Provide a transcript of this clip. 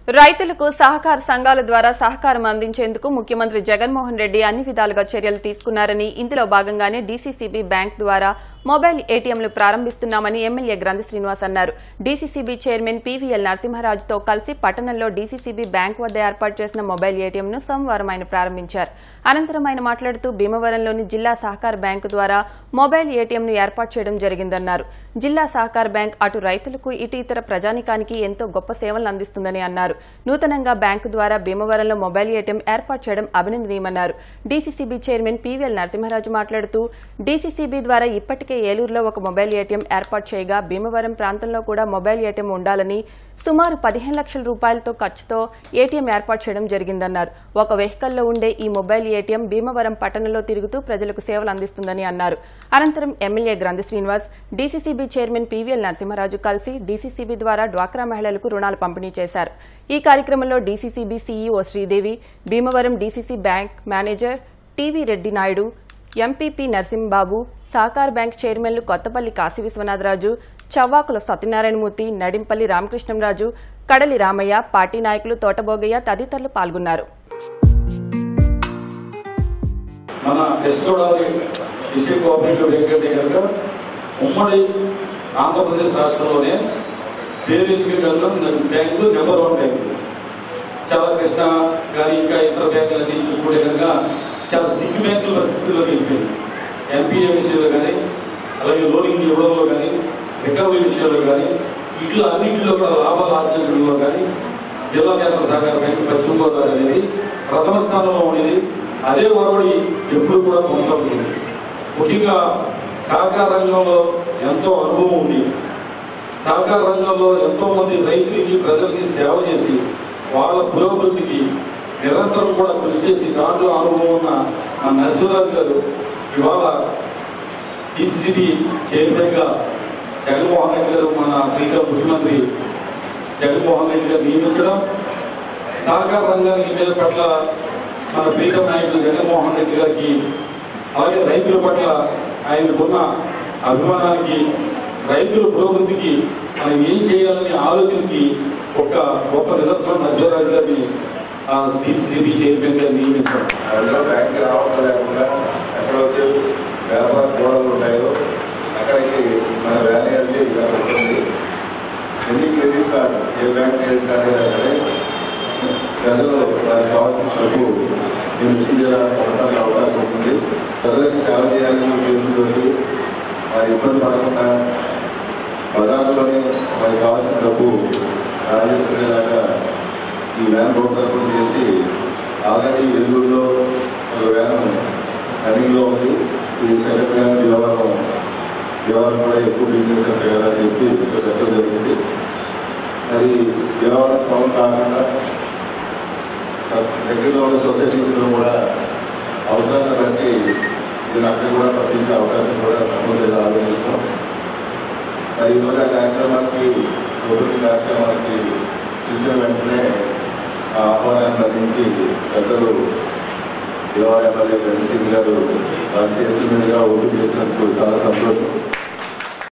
రైతులకు సహకార సంఘాల ద్వారా సహకారం అందించేందుకు ముఖ్యమంత్రి జగన్మోహన్ రెడ్డి అన్ని విధాలుగా చర్యలు తీసుకున్నారని ఇందులో భాగంగానే డీసీసీబీ బ్యాంక్ ద్వారా మొబైల్ ఏటీఎంలు ప్రారంభిస్తున్నామని ఎమ్మెల్యే గ్రంథి శ్రీనివాస్ అన్నారు డీసీసీబీ చైర్మన్ పీవీఎల్ నరసింహరాజుతో కలిసి పట్టణంలో డీసీసీబీ బ్యాంక్ వద్ద ఏర్పాటు చేసిన మొబైల్ ఏటీఎంను సోమవారం ఆయన ప్రారంభించారు అనంతరం ఆయన మాట్లాడుతూ భీమవరంలోని జిల్లా సహకార బ్యాంకు ద్వారా మొబైల్ ఏటీఎంను ఏర్పాటు చేయడం జరిగిందన్నారు జిల్లా సహకార బ్యాంక్ అటు రైతులకు ఇటు ఇతర ప్రజానికానికి ఎంతో గొప్ప సేవలు అందిస్తుందని అన్నారు నూతనంగా బ్యాంకు ద్వారా భీమవరంలో మొబైల్ ఏటీఎం ఏర్పాటు చేయడం అభినందనీయమన్నారు డీసీసీబీ చైర్మన్ పీవీఎల్ నరసింహరాజు మాట్లాడుతూ డీసీసీబీ ద్వారా ఇప్పటికే ఏలూరులో ఒక మొబైల్ ఏటీఎం ఏర్పాటు చేయగా భీమవరం ప్రాంతంలో కూడా మొబైల్ ఏటీఎం ఉండాలని సుమారు పదిహేను లక్షల రూపాయలతో ఖర్చుతో ఏటీఎం ఏర్పాటు చేయడం జరిగిందన్నారు ఒక వెహికల్లో ఉండే ఈ మొబైల్ ఏటీఎం భీమవరం పట్టణంలో తిరుగుతూ ప్రజలకు సేవలు అందిస్తుందని అన్నారు అనంతరం MLA Granthi Srinivas DCCB chairman PVL Narasimharaju కలిసి డీసీసీబీ ద్వారా డ్వాక్రా మహిళలకు రుణాలు పంపిణీ చేశారు ఈ కార్యక్రమంలో DCCB CEO Sridevi Bhimavaram DCC bank manager TV Reddy Naidu MPP Narasimhababu సహకార బ్యాంక్ చైర్మన్లు కొత్తపల్లి కాశీ విశ్వనాథరాజు చవ్వాకుల సత్యనారాయణమూర్తి నడింపల్లి రామకృష్ణంరాజు కడలి రామయ్య పార్టీ నాయకులు తోటబోగయ్య తదితరులు పాల్గొన్నారు మన west Godavari district cooperative bank అంటే కనుక ఉమ్మడి ఆంధ్రప్రదేశ్ రాష్ట్రంలోనే పేరెందుకు బ్యాంకు నెంబర్ వన్ బ్యాంకు చాలా కృష్ణ కానీ ఇంకా ఇతర బ్యాంకులన్నీ చూసుకుంటే కనుక చాలా సిగ్గు బ్యాంకుల పరిస్థితుల్లోకి వెళ్ళిపోయింది ఎంపీఏ విషయంలో కానీ అలాగే లోనింగ్ ఇవ్వడంలో కానీ రికవరీ విషయంలో కానీ ఇట్లా అన్నింటిలో కూడా లాభాలు ఆర్జించడంలో కానీ జిల్లా వ్యాపార సహకార బ్యాంకు పశ్చిమ గోదావరి అనేది ప్రథమ స్థానంలో ఉండేది అదే ఒరవడి ఎప్పుడు కూడా కొనసాగుతుంది ముఖ్యంగా సహకార రంగంలో ఎంతో అనుభవం ఉంది సహకార రంగంలో ఎంతో మంది రైతులకి ప్రజలకి సేవ చేసి వాళ్ళ పురోభివృద్ధికి నిరంతరం కూడా కృషి చేసి దాంట్లో అనుభవం ఉన్న మన నరసింహరాజు గారు ఇవాళ ఈసీబీ చైర్మన్గా జగన్మోహన్ రెడ్డి గారు మన ప్రీతం ముఖ్యమంత్రి జగన్మోహన్ రెడ్డి గారు నియమించడం సహకార రంగానికి మీద పట్ల మన ప్రీతం నాయకులు జగన్మోహన్ రెడ్డి గారికి అలాగే రైతుల పట్ల ఆయనకున్న అభిమానానికి రైతుల పురోగతికి మనం ఏం చేయాలనే ఆలోచనకి ఒక గొప్ప నిదర్శనం నరసింహరాజు గారిని డిసిసిబి చైర్మన్ గారు నియమించారు అందులో బ్యాంక్కి రావడం లేకుండా ఎక్కడైతే వ్యాపార గోడలు ఉంటాయో అక్కడికి మన వ్యాన్ వెళ్ళి ఇక్కడ ఉంటుంది ఎన్ని క్రెడిట్ కార్డు ఏ బ్యాంక్ క్రెడిట్ కార్డు అయినా సరే ప్రజలు వారికి కావాల్సిన డబ్బు మేము ఇచ్చిన పొందడానికి అవకాశం ఉంటుంది ప్రజలకి సేవ చేయాలని ఉద్దేశంతో వారి ఇబ్బంది పడకుండా పదార్థంలోనే వారికి కావాల్సిన డబ్బు రాజేశ్వరిలాగా ఈ వ్యాన్ రూపకల్పన చేసి ఆల్రెడీ ఎల్లూరులో ఒక వ్యాన్ రన్నింగ్లో ఉంది ఈ సెకండ్ వ్యాన్ వ్యవహారం వ్యవహారం కూడా ఎక్కువ బిజినెస్ అంటే కదా అని చెప్పి ఇక్కడ చెప్పడం జరిగింది మరి వ్యవహారం పవన్ కాకుండా దగ్గరలో ఉన్న సొసైటీస్లో కూడా అవసరాన్ని బట్టి దీన్ని అక్కడ కూడా పంపించే అవకాశం కూడా తప్పనిసరిగా ఆలోచిస్తాం మరి ఈరోజు ఆ కార్యక్రమానికి ఓపెనింగ్ కార్యక్రమానికి చూసిన వెంటనే ఆ ఆహ్వానాన్ని అందించి పెద్దలు దేవాలయ ఎమ్మెల్యే గణసింగ్ గారు వారి చేతుల మీదుగా ఓపెన్ చేసినందుకు చాలా సంతోషం